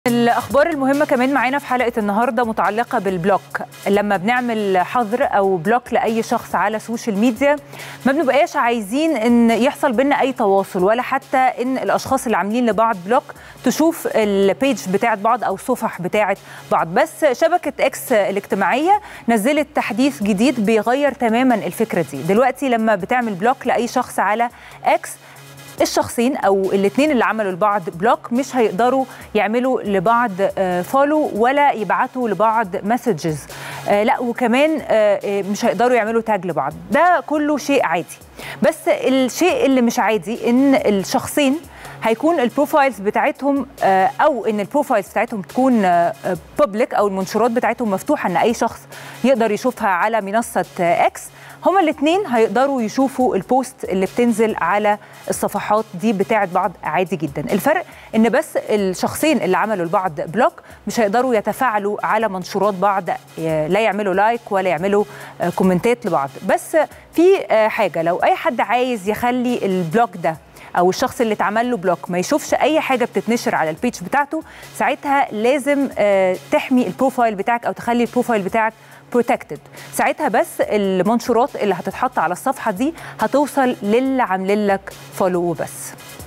الاخبار المهمه كمان معانا في حلقه النهارده متعلقه بالبلوك لما بنعمل حظر او بلوك لاي شخص على السوشيال ميديا ما بنبقاش عايزين ان يحصل بينا اي تواصل ولا حتى ان الاشخاص اللي عاملين لبعض بلوك تشوف البيج بتاعت بعض او الصفح بتاعت بعض بس شبكه اكس الاجتماعيه نزلت تحديث جديد بيغير تماما الفكره دي دلوقتي لما بتعمل بلوك لاي شخص على اكس الشخصين او الاثنين اللي عملوا لبعض بلوك مش هيقدروا يعملوا لبعض فولو ولا يبعتوا لبعض مسجز لا وكمان مش هيقدروا يعملوا تاج لبعض ده كله شيء عادي بس الشيء اللي مش عادي ان الشخصين هيكون البروفايلز بتاعتهم او ان البروفايلز بتاعتهم تكون بابليك او المنشورات بتاعتهم مفتوحه ان اي شخص يقدر يشوفها على منصه اكس هما الاثنين هيقدروا يشوفوا البوست اللي بتنزل على الصفحات دي بتاعت بعض عادي جدا الفرق ان بس الشخصين اللي عملوا لبعض بلوك مش هيقدروا يتفاعلوا على منشورات بعض لا يعملوا لايك ولا يعملوا كومنتات لبعض بس في حاجه لو اي حد عايز يخلي البلوك ده او الشخص اللي اتعمل له بلوك ما يشوفش اي حاجه بتتنشر على البيج بتاعته ساعتها لازم تحمي البروفايل بتاعك او تخلي البروفايل بتاعك بروتكتد ساعتها بس المنشورات اللي هتتحط على الصفحه دي هتوصل للي عاملين لك فولو وبس